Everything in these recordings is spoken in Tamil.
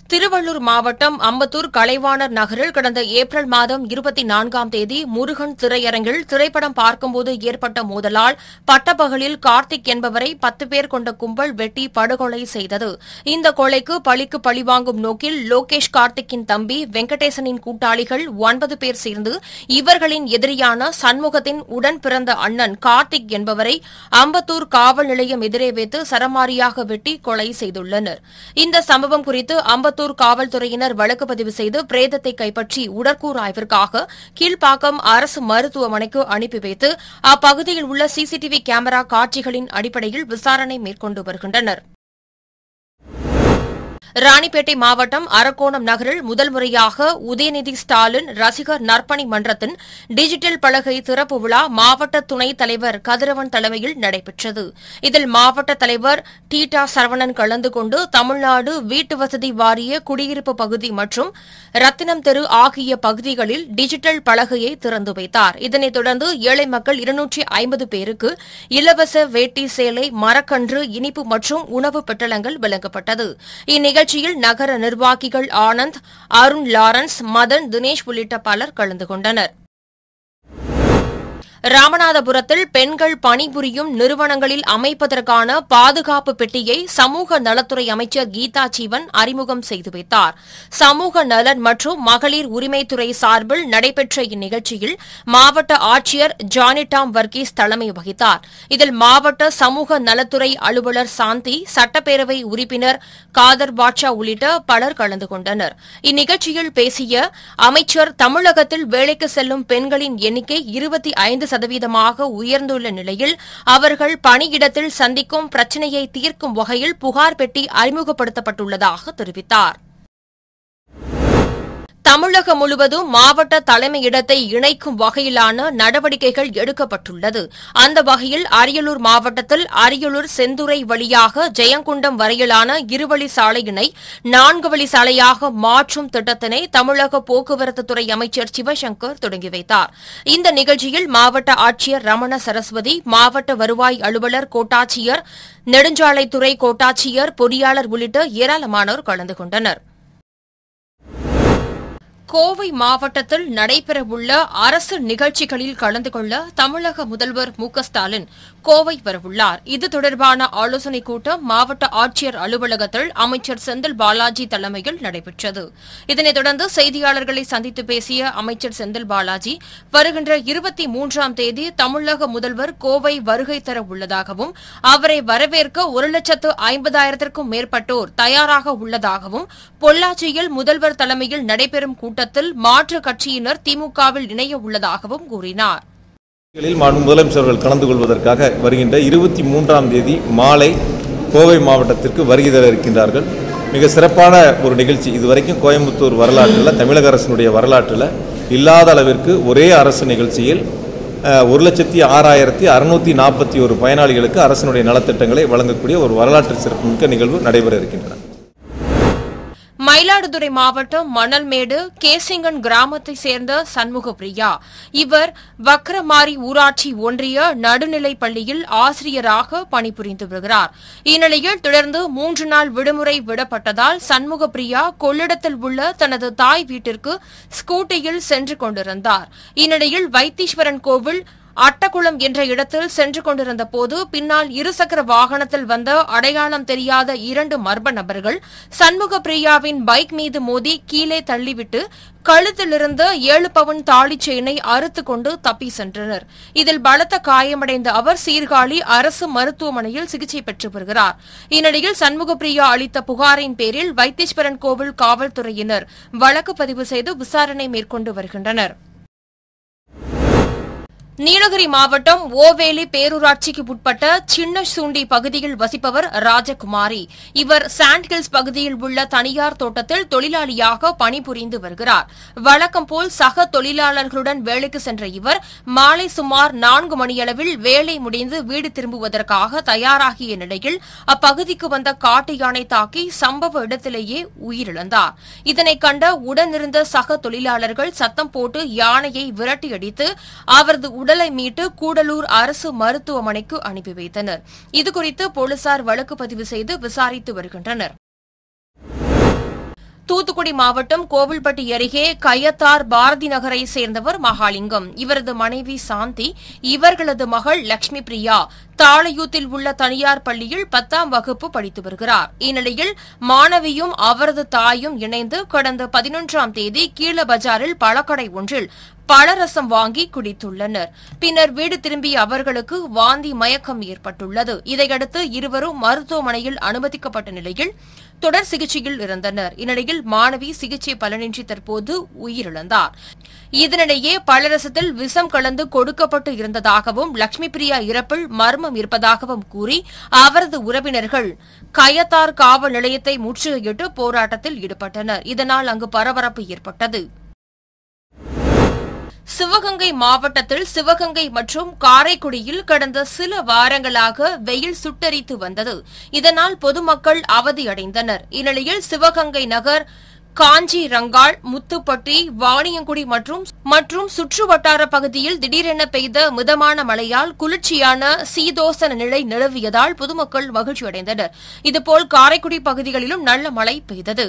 திருவள்ளூர் மாவட்டம் அம்பத்தூர் கலைவாணர் நகரில் கடந்த ஏப்ரல் மாதம் இருபத்தி நான்காம் தேதி முருகன் திரையரங்கில் திரைப்படம் பார்க்கும்போது ஏற்பட்ட மோதலால் பட்டப்பகலில் கார்த்திக் என்பவரை பத்து பேர் கொண்ட கும்பல் வெட்டி படுகொலை செய்தது இந்த கொலைக்கு பழிக்கு பழிவாங்கும் நோக்கில் லோகேஷ் கார்த்திக்கின் தம்பி வெங்கடேசனின் கூட்டாளிகள் ஒன்பது பேர் சேர்ந்து இவர்களின் எதிரியான சண்முகத்தின் உடன் பிறந்த அண்ணன் கார்த்திக் என்பவரை அம்பத்தூர் காவல் நிலையம் எதிரே வைத்து சரமாரியாக வெட்டி கொலை செய்துள்ளனர் இந்த சம்பவம் குறித்து அம்பத்தூர் காவல்துறையினர் வழக்கு பதிவு செய்து பிரேதத்தை கைப்பற்றி உடற்கூறு ஆய்விற்காக கீழ்ப்பாக்கம் அரசு மருத்துவமனைக்கு அனுப்பி வைத்து அப்பகுதியில் உள்ள சிசிடிவி கேமரா காட்சிகளின் அடிப்படையில் விசாரணை மேற்கொண்டு வருகின்றனர் ராணிப்பேட்டை மாவட்டம் அரக்கோணம் நகரில் முதல் முறையாக உதயநிதி ஸ்டாலின் ரசிகர் நற்பணி மன்றத்தின் டிஜிட்டல் பலகை திறப்பு விழா மாவட்ட துணைத் தலைவர் கதிரவன் தலைமையில் நடைபெற்றது இதில் மாவட்ட தலைவர் டீட்டா சரவணன் கலந்து கொண்டு தமிழ்நாடு வீட்டு வசதி வாரிய குடியிருப்பு பகுதி மற்றும் ரத்தினம் தெரு ஆகிய பகுதிகளில் டிஜிட்டல் பலகையை திறந்து வைத்தார் இதனைத் தொடர்ந்து ஏழை மக்கள் இருநூற்றி ஐம்பது பேருக்கு இலவச வேட்டி சேலை மரக்கன்று இனிப்பு மற்றும் உணவு பெட்டலங்கள் வழங்கப்பட்டது இந்நிகழ்ச்சியில் நகர நிர்வாகிகள் ஆனந்த் அருண் லாரன்ஸ் மதன் தினேஷ் உள்ளிட்ட பலர் கலந்து கொண்டனர் ராமநாதபுரத்தில் பெண்கள் பணிபுரியும் நிறுவனங்களில் அமைப்பதற்கான பாதுகாப்பு பெட்டியை சமூக நலத்துறை அமைச்சர் கீதா ஜீவன் அறிமுகம் செய்து வைத்தார் சமூக நலன் மற்றும் மகளிர் உரிமைத்துறை சார்பில் நடைபெற்ற இந்நிகழ்ச்சியில் மாவட்ட ஆட்சியர் ஜானிடாம் வர்கீஸ் தலைமை வகித்தார் இதில் மாவட்ட சமூக நலத்துறை அலுவலர் சாந்தி சட்டப்பேரவை உறுப்பினர் காதர் பாட்ஷா உள்ளிட்ட பலர் கலந்து கொண்டனர் இந்நிகழ்ச்சியில் பேசிய அமைச்சர் தமிழகத்தில் வேலைக்கு செல்லும் பெண்களின் எண்ணிக்கை இருபத்தி ஐந்து சதவீதமாக உயர்ந்துள்ள நிலையில் அவர்கள் பணியிடத்தில் சந்திக்கும் பிரச்சினையை தீர்க்கும் வகையில் புகார் பெட்டி அறிமுகப்படுத்தப்பட்டுள்ளதாக தெரிவித்தார் தமிழகம் முழுவதும் மாவட்ட தலைமையிடத்தை இணைக்கும் வகையிலான நடவடிக்கைகள் எடுக்கப்பட்டுள்ளது அந்த வகையில் அரியலூர் மாவட்டத்தில் அரியலூர் செந்துறை வழியாக ஜெயங்கொண்டம் வரையிலான இருவழி சாலையினை நான்கு வழி சாலையாக மாற்றும் திட்டத்தினை தமிழக போக்குவரத்துத்துறை அமைச்சர் சிவசங்கர் தொடங்கி வைத்தார் இந்த நிகழ்ச்சியில் மாவட்ட ஆட்சியர் ரமண சரஸ்வதி மாவட்ட வருவாய் அலுவலர் கோட்டாட்சியர் நெடுஞ்சாலைத்துறை கோட்டாட்சியர் பொறியாளர் உள்ளிட்ட ஏராளமானோர் கலந்து கொண்டனர் கோவை மாவட்டத்தில் நடைபெறவுள்ள அரசு நிகழ்ச்சிகளில் கலந்து கொள்ள தமிழக முதல்வர் மு க ஸ்டாலின் கோவை வரவுள்ளார் இது தொடர்பான ஆலோசனைக் கூட்டம் மாவட்ட ஆட்சியர் அலுவலகத்தில் அமைச்சர் செந்தில் பாலாஜி தலைமையில் நடைபெற்றது இதனைத் தொடர்ந்து செய்தியாளர்களை சந்தித்து பேசிய அமைச்சர் செந்தில் பாலாஜி வருகின்ற இருபத்தி மூன்றாம் தேதி தமிழக முதல்வர் கோவை வருகை தர உள்ளதாகவும் அவரை வரவேற்க ஒரு லட்சத்து ஐம்பதாயிரத்திற்கும் மேற்பட்டோர் தயாராக உள்ளதாகவும் பொள்ளாச்சியில் முதல்வர் தலைமையில் நடைபெறும் கூட்டத்தில் மாற்றுக் கட்சியினர் திமுகவில் இணைய உள்ளதாகவும் கூறினார் நிகழ்ச்சிகளில் மாண்பு முதலமைச்சர் அவர்கள் கலந்து கொள்வதற்காக வருகின்ற இருபத்தி மூன்றாம் தேதி மாலை கோவை மாவட்டத்திற்கு வருகை தர இருக்கின்றார்கள் மிக சிறப்பான ஒரு நிகழ்ச்சி இதுவரைக்கும் கோயம்புத்தூர் வரலாற்றில் தமிழக அரசினுடைய வரலாற்றில் இல்லாத அளவிற்கு ஒரே அரசு நிகழ்ச்சியில் அஹ், ஒரு லட்சத்தி ஆறாயிரத்தி அறுநூத்தி நாற்பத்தி ஒரு பயனாளிகளுக்கு அரசினுடைய நலத்திட்டங்களை வழங்கக்கூடிய ஒரு வரலாற்று சிறப்புமிக்க நிகழ்வு நடைபெற இருக்கின்றன மயிலாடுதுறை மாவட்டம் மணல்மேடு கேசிங்கன் கிராமத்தை சேர்ந்த சண்முக பிரியா இவர் வக்ரமாரி ஊராட்சி ஒன்றிய நடுநிலைப் பள்ளியில் ஆசிரியராக பணிபுரிந்து வருகிறார் இந்நிலையில் தொடர்ந்து மூன்று நாள் விடுமுறை விடப்பட்டதால் சண்முக பிரியா கொள்ளிடத்தில் உள்ள தனது தாய் வீட்டிற்கு ஸ்கூட்டியில் சென்று கொண்டிருந்தார் இந்நிலையில் வைத்தீஸ்வரன் கோவில் அட்டக்குளம் என்ற இடத்தில் சென்று கொண்டிருந்த போது பின்னால் இருசக்கர வாகனத்தில் வந்த அடையாளம் தெரியாத இரண்டு மர்ம நபர்கள் சண்முக பிரியாவின் பைக் மீது மோதி கீழே தள்ளிவிட்டு கழுத்திலிருந்து ஏழு பவுன் தாலிச் செயினை அறுத்து கொண்டு தப்பி சென்றனர் இதில் பலத்த காயமடைந்த அவர் சீர்காழி அரசு மருத்துவமனையில் சிகிச்சை பெற்று வருகிறார் இந்நிலையில் சண்முகப்பிரியா அளித்த புகாரின் பேரில் வைத்தீஸ்வரன் கோவில் காவல்துறையினர் வழக்கு பதிவு செய்து விசாரணை மேற்கொண்டு வருகின்றனர் நீலகிரி மாவட்டம் ஓவேலி பேரூராட்சிக்கு உட்பட்ட சின்ன சூண்டி பகுதியில் வசிப்பவர் ராஜகுமாரி இவர் சாண்ட்ஹில்ஸ் பகுதியில் உள்ள தனியார் தோட்டத்தில் தொழிலாளியாக பணிபுரிந்து வருகிறார் வழக்கம் போல் சக தொழிலாளர்களுடன் வேலைக்கு சென்ற இவர் மாலை சுமார் நான்கு மணியளவில் வேலை முடிந்து வீடு திரும்புவதற்காக தயாராகிய நிலையில் அப்பகுதிக்கு வந்த காட்டு யானை தாக்கி சம்பவ இடத்திலேயே உயிரிழந்தார் இதனை கண்ட உடனிருந்த சக தொழிலாளர்கள் சத்தம் போட்டு யானையை விரட்டியடித்து அவரது உடலை மீட்டு கூடலூர் அரசு மருத்துவமனைக்கு அனுப்பி வைத்தனர் இதுகுறித்து போலீசார் வழக்கு பதிவு செய்து விசாரித்து வருகின்றனர் தூத்துக்குடி மாவட்டம் கோவில்பட்டி அருகே கயத்தார் பாரதி நகரை சேர்ந்தவர் மகாலிங்கம் இவரது மனைவி சாந்தி இவர்களது மகள் லட்சுமி பிரியா தாளையூத்தில் உள்ள தனியார் பள்ளியில் பத்தாம் வகுப்பு படித்து வருகிறார் இந்நிலையில் மாணவியும் அவரது தாயும் இணைந்து கடந்த பதினொன்றாம் தேதி கீழ பஜாரில் பழக்கடை ஒன்றில் பழரசம் வாங்கி குடித்துள்ளனர் பின்னர் வீடு திரும்பிய அவர்களுக்கு வாந்தி மயக்கம் ஏற்பட்டுள்ளது இதையடுத்து இருவரும் மருத்துவமனையில் அனுமதிக்கப்பட்ட நிலையில் தொடர் சிகிச்சையில் இருந்தனர் இந்நிலையில் மாணவி சிகிச்சை பலனின்றி தற்போது உயிரிழந்தார் இதனிடையே பழரசத்தில் விஷம் கலந்து கொடுக்கப்பட்டு இருந்ததாகவும் லட்சுமி பிரியா இறப்பில் மர்மம் இருப்பதாகவும் கூறி அவரது உறவினர்கள் கயத்தார் காவல் நிலையத்தை முற்றுகையிட்டு போராட்டத்தில் ஈடுபட்டனர் இதனால் அங்கு பரபரப்பு ஏற்பட்டது சிவகங்கை மாவட்டத்தில் சிவகங்கை மற்றும் காரைக்குடியில் கடந்த சில வாரங்களாக வெயில் சுட்டரித்து வந்தது இதனால் பொதுமக்கள் அவதியடைந்தனர் இந்நிலையில் சிவகங்கை நகர் காஞ்சி ரங்காள் முத்துப்பட்டி வாணியங்குடி மற்றும் மற்றும் சுற்றுவட்டார பகுதியில் திடீரென பெய்த மிதமான மழையால் குளிர்ச்சியான சீதோசன நிலை நிலவியதால் பொதுமக்கள் மகிழ்ச்சியடைந்தனர் இதுபோல் காரைக்குடி பகுதிகளிலும் நல்ல மழை பெய்தது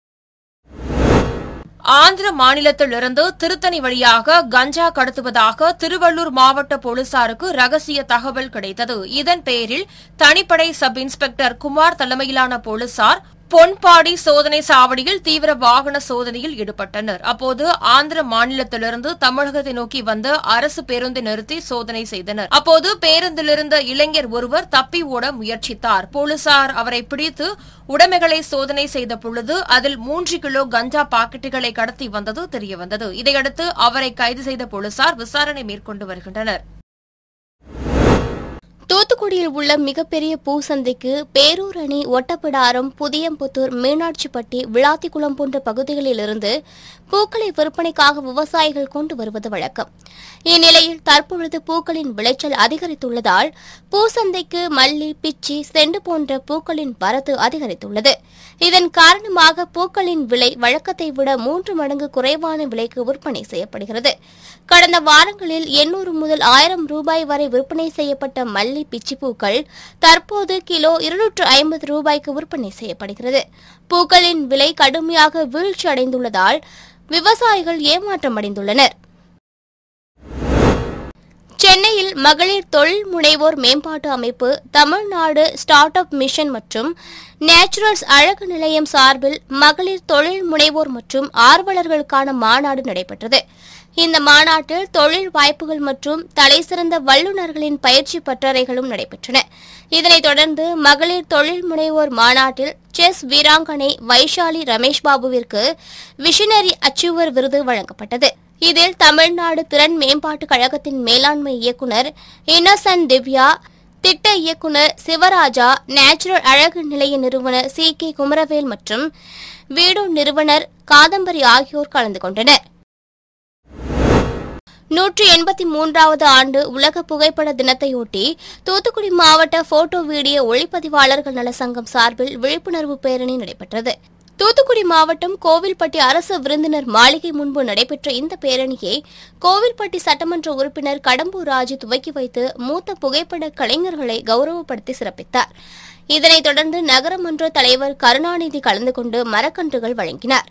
ஆந்திர மாநிலத்திலிருந்து திருத்தணி வழியாக கஞ்சா கடத்துவதாக திருவள்ளூர் மாவட்ட போலீசாருக்கு ரகசிய தகவல் கிடைத்தது இதன் பேரில் தனிப்படை சப் இன்ஸ்பெக்டர் குமார் தலைமையிலான போலீசார் பொன்பாடி சோதனை சாவடியில் தீவிர வாகன சோதனையில் ஈடுபட்டனர் அப்போது ஆந்திர மாநிலத்திலிருந்து தமிழகத்தை நோக்கி வந்த அரசு பேருந்தை நிறுத்தி சோதனை செய்தனர் அப்போது பேருந்திலிருந்த இளைஞர் ஒருவர் தப்பி ஓட முயற்சித்தார் போலீசார் அவரை பிடித்து உடைமைகளை சோதனை செய்த பொழுது அதில் மூன்று கிலோ கஞ்சா பாக்கெட்டுகளை கடத்தி வந்தது தெரியவந்தது இதையடுத்து அவரை கைது செய்த போலீசார் விசாரணை மேற்கொண்டு வருகின்றனர் தூத்துக்குடியில் உள்ள மிகப்பெரிய பூசந்தைக்கு பேரூர் அணி ஒட்டப்பிடாரம் புதியம்புத்தூர் மீனாட்சிப்பட்டி விளாத்திக்குளம் போன்ற பகுதிகளிலிருந்து பூக்களை விற்பனைக்காக விவசாயிகள் கொண்டு வருவது வழக்கம் இந்நிலையில் தற்பொழுது பூக்களின் விளைச்சல் அதிகரித்துள்ளதால் பூசந்தைக்கு மல்லி பிச்சி செண்டு போன்ற பூக்களின் வரத்து அதிகரித்துள்ளது இதன் காரணமாக பூக்களின் விலை வழக்கத்தை விட மூன்று மடங்கு குறைவான விலைக்கு விற்பனை செய்யப்படுகிறது கடந்த வாரங்களில் எண்ணூறு முதல் ஆயிரம் ரூபாய் வரை விற்பனை செய்யப்பட்ட மல்லி பிச்சி பூக்கள் தற்போது கிலோ இருநூற்று ஐம்பது ரூபாய்க்கு விற்பனை செய்யப்படுகிறது பூக்களின் விலை கடுமையாக வீழ்ச்சி அடைந்துள்ளதால் விவசாயிகள் ஏமாற்றமடைந்துள்ளனர் சென்னையில் மகளிர் தொழில் முனைவோர் மேம்பாட்டு அமைப்பு தமிழ்நாடு ஸ்டார்ட் அப் மிஷன் மற்றும் நேச்சுரல்ஸ் அழகு நிலையம் சார்பில் மகளிர் தொழில் முனைவோர் மற்றும் ஆர்வலர்களுக்கான மாநாடு நடைபெற்றது இந்த மாநாட்டில் தொழில் வாய்ப்புகள் மற்றும் தலைசிறந்த வல்லுநர்களின் பயிற்சி பட்டறைகளும் நடைபெற்றன இதனைத் தொடர்ந்து மகளிர் தொழில் முனைவோர் மாநாட்டில் செஸ் வீராங்கனை வைஷாலி ரமேஷ் பாபுவிற்கு விஷனரி அச்சீவர் விருது வழங்கப்பட்டது இதில் தமிழ்நாடு திறன் மேம்பாட்டுக் கழகத்தின் மேலாண்மை இயக்குநர் இன்னசென்ட் திவ்யா திட்ட இயக்குநர் சிவராஜா நேச்சுரல் அழகு நிலைய நிறுவனர் சி கே குமரவேல் மற்றும் வீடு நிறுவனர் காதம்பரி ஆகியோர் கலந்து கொண்டனர் நூற்றி எண்பத்தி மூன்றாவது ஆண்டு உலக புகைப்பட தினத்தையொட்டி தூத்துக்குடி மாவட்ட போட்டோ வீடியோ ஒளிப்பதிவாளர்கள் நல சங்கம் சார்பில் விழிப்புணர்வு பேரணி நடைபெற்றது தூத்துக்குடி மாவட்டம் கோவில்பட்டி அரசு விருந்தினர் மாளிகை முன்பு நடைபெற்ற இந்த பேரணியை கோவில்பட்டி சட்டமன்ற உறுப்பினர் கடம்பூர் ராஜு துவக்கி வைத்து மூத்த புகைப்பட கலைஞர்களை கௌரவப்படுத்தி சிறப்பித்தார் இதனைத் தொடர்ந்து நகரமன்ற தலைவர் கருணாநிதி கலந்து கொண்டு மரக்கன்றுகள் வழங்கினார்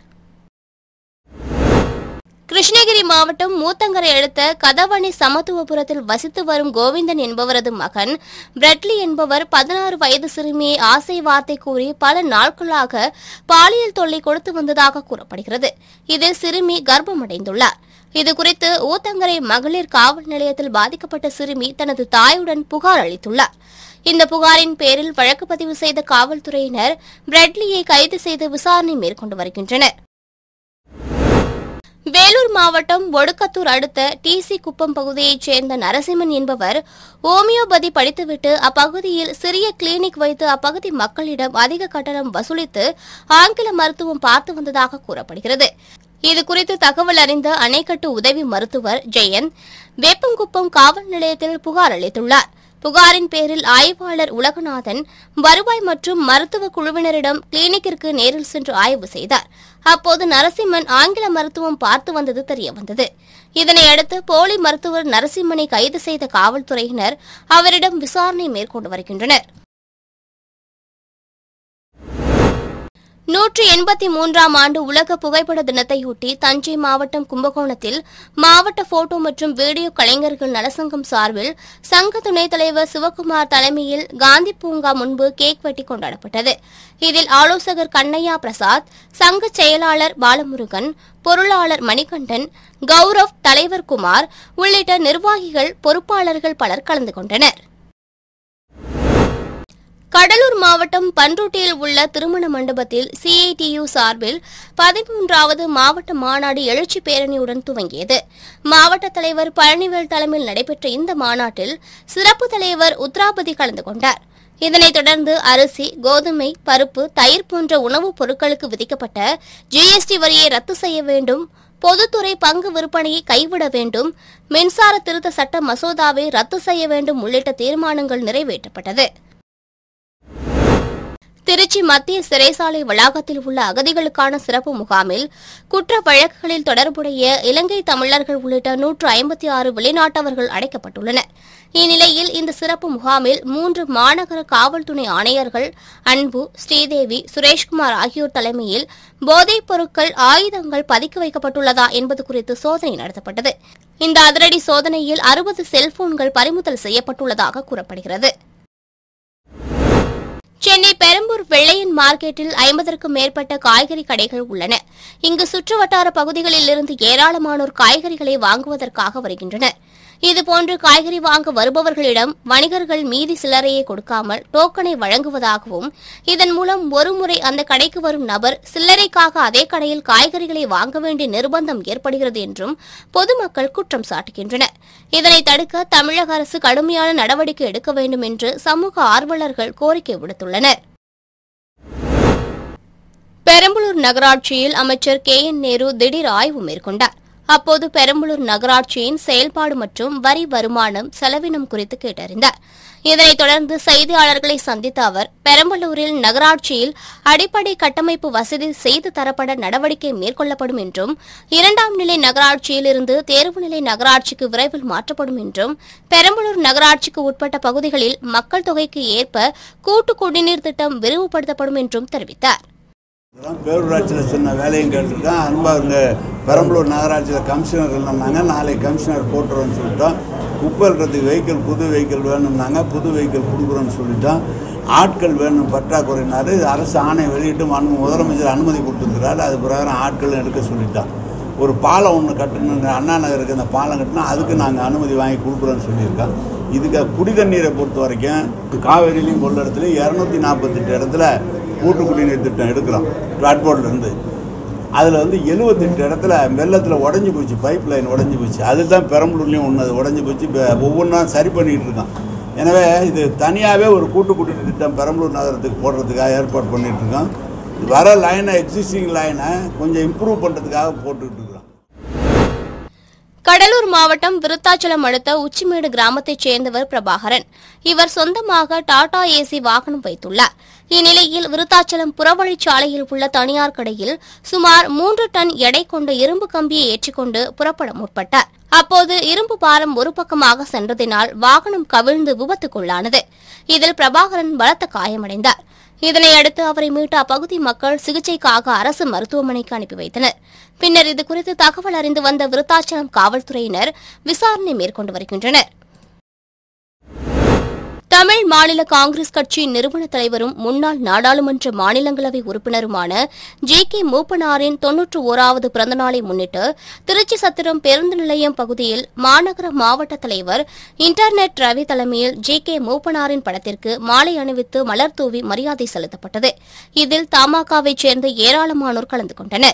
கிருஷ்ணகிரி மாவட்டம் மூத்தங்கரை அடுத்த கதவணி சமத்துவபுரத்தில் வசித்து வரும் கோவிந்தன் என்பவரது மகன் பிரெட்லி என்பவர் பதினாறு வயது சிறுமியை ஆசை வார்த்தை கூறி பல நாட்களாக பாலியல் தொல்லை கொடுத்து வந்ததாக கூறப்படுகிறது இதில் சிறுமி கர்ப்பமடைந்துள்ளார் இதுகுறித்து ஊத்தங்கரை மகளிர் காவல் நிலையத்தில் பாதிக்கப்பட்ட சிறுமி தனது தாயுடன் புகார் அளித்துள்ளார் இந்த புகாரின் பேரில் வழக்கு பதிவு செய்த காவல்துறையினர் பிரெட்லியை கைது செய்து விசாரணை மேற்கொண்டு வருகின்றனர் வேலூர் மாவட்டம் ஒடுக்கத்தூர் அடுத்த டிசி குப்பம் பகுதியைச் சேர்ந்த நரசிம்மன் என்பவர் ஓமியோபதி படித்துவிட்டு அப்பகுதியில் சிறிய கிளினிக் வைத்து அப்பகுதி மக்களிடம் அதிக கட்டணம் வசூலித்து ஆங்கில மருத்துவம் பார்த்து வந்ததாக கூறப்படுகிறது இதுகுறித்து தகவல் அறிந்த அணைக்கட்டு உதவி மருத்துவர் ஜெயந்த் வேப்பங்குப்பம் காவல் நிலையத்தில் புகார் அளித்துள்ளார் புகாரின் பேரில் ஆய்வாளர் உலகநாதன் வருவாய் மற்றும் மருத்துவ குழுவினரிடம் கிளினிக்கிற்கு நேரில் சென்று ஆய்வு செய்தார் அப்போது நரசிம்மன் ஆங்கில மருத்துவம் பார்த்து வந்தது தெரியவந்தது இதனையடுத்து போலி மருத்துவர் நரசிம்மனை கைது செய்த காவல்துறையினர் அவரிடம் விசாரணை மேற்கொண்டு வருகின்றனர் நூற்றி எண்பத்தி மூன்றாம் ஆண்டு உலக புகைப்பட தினத்தையொட்டி தஞ்சை மாவட்டம் கும்பகோணத்தில் மாவட்ட போட்டோ மற்றும் வீடியோ கலைஞர்கள் நலசங்கம் சார்பில் சங்க துணைத் தலைவர் சிவக்குமார் தலைமையில் காந்தி பூங்கா முன்பு கேக் வெட்டி கொண்டாடப்பட்டது இதில் ஆலோசகர் கண்ணையா பிரசாத் சங்க செயலாளர் பாலமுருகன் பொருளாளர் மணிகண்டன் கௌரவ் தலைவர் குமார் உள்ளிட்ட நிர்வாகிகள் பொறுப்பாளர்கள் பலர் கலந்து கொண்டனர் கடலூர் மாவட்டம் பன்ருட்டியில் உள்ள திருமண மண்டபத்தில் சிஐடியு சார்பில் பதிமூன்றாவது மாவட்ட மாநாடு எழுச்சி பேரணியுடன் துவங்கியது மாவட்ட தலைவர் பழனிவேல் தலைமையில் நடைபெற்ற இந்த மாநாட்டில் சிறப்பு தலைவர் உத்ராபதி கலந்து கொண்டார் இதனைத் தொடர்ந்து அரிசி கோதுமை பருப்பு தயிர் போன்ற உணவுப் பொருட்களுக்கு விதிக்கப்பட்ட ஜிஎஸ்டி வரியை ரத்து செய்ய வேண்டும் பொதுத்துறை பங்கு விற்பனையை கைவிட வேண்டும் மின்சார திருத்த சட்ட மசோதாவை ரத்து செய்ய வேண்டும் உள்ளிட்ட தீர்மானங்கள் நிறைவேற்றப்பட்டது திருச்சி மத்திய சிறைசாலை வளாகத்தில் உள்ள அகதிகளுக்கான சிறப்பு முகாமில் குற்ற வழக்குகளில் தொடர்புடைய இலங்கை தமிழர்கள் உள்ளிட்ட நூற்று ஐம்பத்தி ஆறு வெளிநாட்டவர்கள் அடைக்கப்பட்டுள்ளனர் இந்நிலையில் இந்த சிறப்பு முகாமில் மூன்று மாநகர காவல் துணை ஆணையர்கள் அன்பு ஸ்ரீதேவி சுரேஷ்குமார் ஆகியோர் தலைமையில் போதைப் பொருட்கள் ஆயுதங்கள் பதுக்கி வைக்கப்பட்டுள்ளதா என்பது குறித்து சோதனை நடத்தப்பட்டது இந்த அதிரடி சோதனையில் அறுபது செல்போன்கள் பறிமுதல் செய்யப்பட்டுள்ளதாக கூறப்படுகிறது சென்னை பெரம்பூர் வெள்ளையன் மார்க்கெட்டில் ஐம்பதற்கும் மேற்பட்ட காய்கறி கடைகள் உள்ளன இங்கு சுற்றுவட்டார பகுதிகளில் இருந்து ஏராளமானோர் காய்கறிகளை வாங்குவதற்காக வருகின்றனர் இதுபோன்று காய்கறி வாங்க வருபவர்களிடம் வணிகர்கள் மீதி சில்லறையை கொடுக்காமல் டோக்கனை வழங்குவதாகவும் இதன் மூலம் ஒருமுறை அந்த கடைக்கு வரும் நபர் சில்லறைக்காக அதே கடையில் காய்கறிகளை வாங்க வேண்டிய நிர்பந்தம் ஏற்படுகிறது என்றும் பொதுமக்கள் குற்றம் சாட்டுகின்றனர் இதனை தடுக்க தமிழக அரசு கடுமையான நடவடிக்கை எடுக்க வேண்டும் என்று சமூக ஆர்வலர்கள் கோரிக்கை விடுத்துள்ளனர் பெரம்பலூர் நகராட்சியில் அமைச்சர் கே என் நேரு திடீர் ஆய்வு மேற்கொண்டார் அப்போது பெரம்பலூர் நகராட்சியின் செயல்பாடு மற்றும் வரி வருமானம் செலவினம் குறித்து கேட்டறிந்தார் இதனைத் தொடர்ந்து செய்தியாளர்களை சந்தித்த அவர் பெரம்பலூரில் நகராட்சியில் அடிப்படை கட்டமைப்பு வசதி செய்து தரப்பட நடவடிக்கை மேற்கொள்ளப்படும் என்றும் இரண்டாம் நிலை நகராட்சியில் இருந்து தேர்வுநிலை நகராட்சிக்கு விரைவில் மாற்றப்படும் என்றும் பெரம்பலூர் நகராட்சிக்கு உட்பட்ட பகுதிகளில் மக்கள் தொகைக்கு ஏற்ப கூட்டு குடிநீர் திட்டம் விரிவுபடுத்தப்படும் என்றும் தெரிவித்தார் இதெல்லாம் பேரூராட்சியில் சின்ன வேலையும் கேட்டிருக்கேன் அன்பா இங்கே பெரம்பலூர் நகராட்சியில் கமிஷனர் இல்லைன்னாங்க நாளைக்கு கமிஷனர் போட்டுறோன்னு சொல்லிட்டோம் குப்பை இருக்கிறதுக்கு வெஹிக்கிள் புது வெஹிக்கிள் வேணும்னாங்க புது வெஹிக்கிள் கொடுக்குறோன்னு சொல்லிட்டோம் ஆட்கள் வேணும் பற்றாக்குறைனாரு அரசு ஆணை வெளியிட்டு அனு முதலமைச்சர் அனுமதி கொடுத்துருக்கிறாரு அது பிரகாரம் ஆட்கள் எடுக்க சொல்லிட்டான் ஒரு பாலம் ஒன்று கட்டணும் அண்ணா நகருக்கு அந்த பாலம் கட்டினா அதுக்கு நாங்கள் அனுமதி வாங்கி கொடுக்குறோன்னு சொல்லியிருக்கோம் இதுக்கு குடி தண்ணீரை பொறுத்த வரைக்கும் காவேரியிலையும் கொள்ளிடத்துலையும் இரநூத்தி நாற்பத்தெட்டு இடத்துல கூட்டு குடிநீர் திட்டம் எடுக்கிறோம் பிளாட்போர்ட்லேருந்து அதில் வந்து எழுபத்தெட்டு இடத்துல வெள்ளத்தில் உடஞ்சி போச்சு பைப் லைன் உடஞ்சி போச்சு அதுதான் பெரம்பலூர்லேயும் ஒன்று அது உடஞ்சி போச்சு இப்போ ஒவ்வொன்றா சரி பண்ணிகிட்டு இருக்கான் எனவே இது தனியாகவே ஒரு கூட்டு குடிநீர் திட்டம் பெரம்பலூர் நகரத்துக்கு போடுறதுக்காக ஏற்பாடு பண்ணிகிட்டு இருக்கோம் வர லைனை எக்ஸிஸ்டிங் லைனை கொஞ்சம் இம்ப்ரூவ் பண்ணுறதுக்காக போட்டுக்கிட்டு இருக்கிறோம் கடலூர் மாவட்டம் விருத்தாச்சலம் அடுத்த உச்சிமேடு கிராமத்தைச் சேர்ந்தவர் பிரபாகரன் இவர் சொந்தமாக டாடா ஏசி வாகனம் வைத்துள்ளார் இந்நிலையில் விருத்தாச்சலம் புறவழிச்சாலையில் உள்ள தனியார் கடையில் சுமார் மூன்று டன் எடை கொண்ட இரும்பு கம்பியை ஏற்றிக்கொண்டு புறப்பட முற்பட்டார் அப்போது இரும்பு பாரம் ஒரு பக்கமாக சென்றதினால் வாகனம் கவிழ்ந்து விபத்துக்குள்ளானது இதில் பிரபாகரன் பலத்த காயமடைந்தார் இதனையடுத்து அவரை மீட்ட அப்பகுதி மக்கள் சிகிச்சைக்காக அரசு மருத்துவமனைக்கு அனுப்பி வைத்தனர் பின்னர் இதுகுறித்து தகவல் அறிந்து வந்த விருத்தாச்சலம் காவல்துறையினர் விசாரணை மேற்கொண்டு வருகின்றனர் தமிழ் மாநில காங்கிரஸ் கட்சியின் நிறுவன தலைவரும் முன்னாள் நாடாளுமன்ற மாநிலங்களவை உறுப்பினருமான ஜே கே மூப்பனாரின் தொன்னூற்று ஓராவது பிறந்தநாளை முன்னிட்டு திருச்சி சத்திரம் பேருந்து நிலையம் பகுதியில் மாநகர மாவட்ட தலைவர் இன்டர்நெட் ரவி தலைமையில் ஜே கே மூப்பனாரின் படத்திற்கு மாலை அணிவித்து மலர் தூவி மரியாதை செலுத்தப்பட்டது இதில் தமாகவைச் சேர்ந்த ஏராளமானோர் கலந்து கொண்டனர்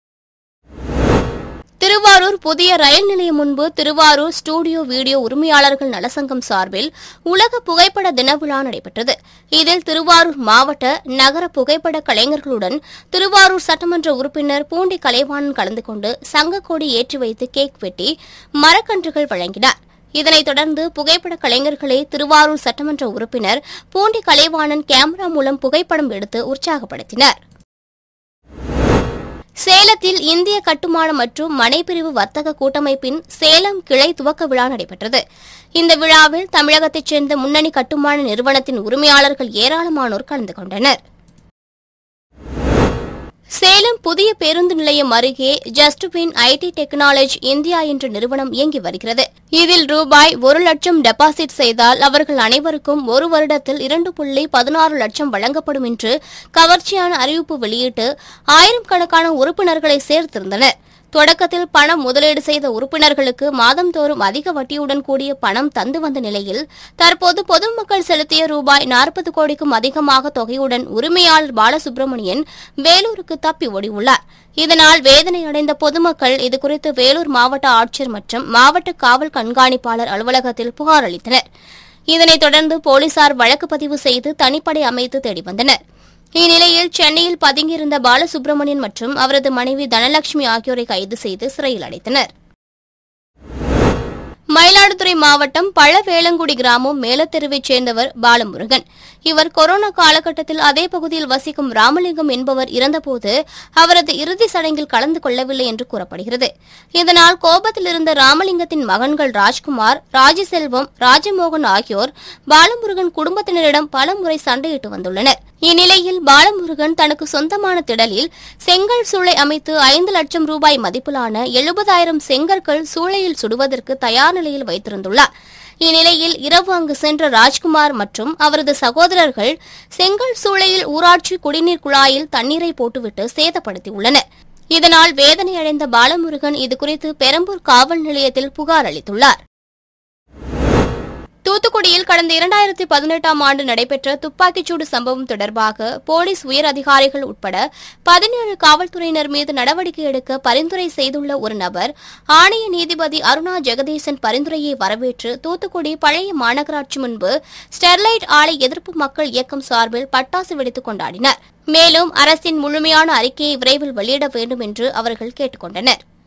திருவாரூர் புதிய ரயில் நிலையம் முன்பு திருவாரூர் ஸ்டுடியோ வீடியோ உரிமையாளர்கள் நலசங்கம் சார்பில் உலக புகைப்பட தின விழா நடைபெற்றது இதில் திருவாரூர் மாவட்ட நகர புகைப்பட கலைஞர்களுடன் திருவாரூர் சட்டமன்ற உறுப்பினர் பூண்டி கலைவாணன் கலந்து கொண்டு சங்கக்கொடி ஏற்றி வைத்து கேக் வெட்டி மரக்கன்றுகள் வழங்கினார் இதனைத் தொடர்ந்து புகைப்பட கலைஞர்களை திருவாரூர் சட்டமன்ற உறுப்பினர் பூண்டி கலைவாணன் கேமரா மூலம் புகைப்படம் எடுத்து உற்சாகப்படுத்தினர் சேலத்தில் இந்திய கட்டுமான மற்றும் மனைப்பிரிவு வர்த்தக கூட்டமைப்பின் சேலம் கிளை துவக்க விழா நடைபெற்றது இந்த விழாவில் தமிழகத்தைச் சேர்ந்த முன்னணி கட்டுமான நிறுவனத்தின் உரிமையாளர்கள் ஏராளமானோர் கலந்து கொண்டனர் சேலம் புதிய பேருந்து நிலையம் அருகே ஜஸ்ட்பின் ஐடி டெக்னாலஜி இந்தியா என்ற நிறுவனம் இயங்கி வருகிறது இதில் ரூபாய் ஒரு லட்சம் டெபாசிட் செய்தால் அவர்கள் அனைவருக்கும் ஒரு வருடத்தில் இரண்டு புள்ளி பதினாறு லட்சம் வழங்கப்படும் என்று கவர்ச்சியான அறிவிப்பு வெளியிட்டு ஆயிரம் கணக்கான உறுப்பினர்களை சேர்த்திருந்தனர் தொடக்கத்தில் பணம் முதலீடு செய்த உறுப்பினர்களுக்கு மாதந்தோறும் அதிக வட்டியுடன் கூடிய பணம் தந்து வந்த நிலையில் தற்போது பொதுமக்கள் செலுத்திய ரூபாய் நாற்பது கோடிக்கும் அதிகமாக தொகையுடன் உரிமையாளர் பாலசுப்ரமணியன் வேலூருக்கு தப்பி ஓடியுள்ளார் இதனால் வேதனை அடைந்த பொதுமக்கள் இதுகுறித்து வேலூர் மாவட்ட ஆட்சியர் மற்றும் மாவட்ட காவல் கண்காணிப்பாளர் அலுவலகத்தில் புகார் அளித்தனர் இதனைத் தொடர்ந்து போலீசார் வழக்கு பதிவு செய்து தனிப்படை அமைத்து தேடி வந்தனர் இந்நிலையில் சென்னையில் பதுங்கியிருந்த பாலசுப்ரமணியன் மற்றும் அவரது மனைவி தனலட்சுமி ஆகியோரை கைது செய்து சிறையில் அடைத்தனர் மயிலாடுதுறை மாவட்டம் பழவேளங்குடி கிராமம் மேலத்தெருவைச் சேர்ந்தவர் பாலமுருகன் இவர் கொரோனா காலகட்டத்தில் அதே பகுதியில் வசிக்கும் ராமலிங்கம் என்பவர் இறந்தபோது அவரது இறுதி சடங்கில் கலந்து கொள்ளவில்லை என்று கூறப்படுகிறது இதனால் கோபத்தில் இருந்த ராமலிங்கத்தின் மகன்கள் ராஜ்குமார் ராஜசெல்வம் ராஜமோகன் ஆகியோர் பாலமுருகன் குடும்பத்தினரிடம் பலமுறை சண்டையிட்டு வந்துள்ளனர் இந்நிலையில் பாலமுருகன் தனக்கு சொந்தமான திடலில் செங்கல் சூளை அமைத்து ஐந்து லட்சம் ரூபாய் மதிப்பிலான எழுபதாயிரம் செங்கற்கள் சூளையில் சுடுவதற்கு தயார் நிலையில் வைத்திருந்துள்ளார் இந்நிலையில் இரவு அங்கு சென்ற ராஜ்குமார் மற்றும் அவரது சகோதரர்கள் செங்கல் சூளையில் ஊராட்சி குடிநீர் குழாயில் தண்ணீரை போட்டுவிட்டு சேதப்படுத்தியுள்ளனர் இதனால் வேதனையடைந்த பாலமுருகன் இதுகுறித்து பெரம்பூர் காவல் நிலையத்தில் புகார் அளித்துள்ளார் தூத்துக்குடியில் கடந்த இரண்டாயிரத்தி பதினெட்டாம் ஆண்டு நடைபெற்ற துப்பாக்கிச்சூடு சம்பவம் தொடர்பாக போலீஸ் உயர் அதிகாரிகள் உட்பட பதினேழு காவல்துறையினர் மீது நடவடிக்கை எடுக்க பரிந்துரை செய்துள்ள ஒரு நபர் ஆணைய நீதிபதி அருணா ஜெகதீசன் பரிந்துரையை வரவேற்று தூத்துக்குடி பழைய மாநகராட்சி முன்பு ஸ்டெர்லைட் ஆலை எதிர்ப்பு மக்கள் இயக்கம் சார்பில் பட்டாசு வெடித்துக் கொண்டாடினர் மேலும் அரசின் முழுமையான அறிக்கையை விரைவில் வெளியிட வேண்டும் என்று அவர்கள் கேட்டுக் கொண்டனர்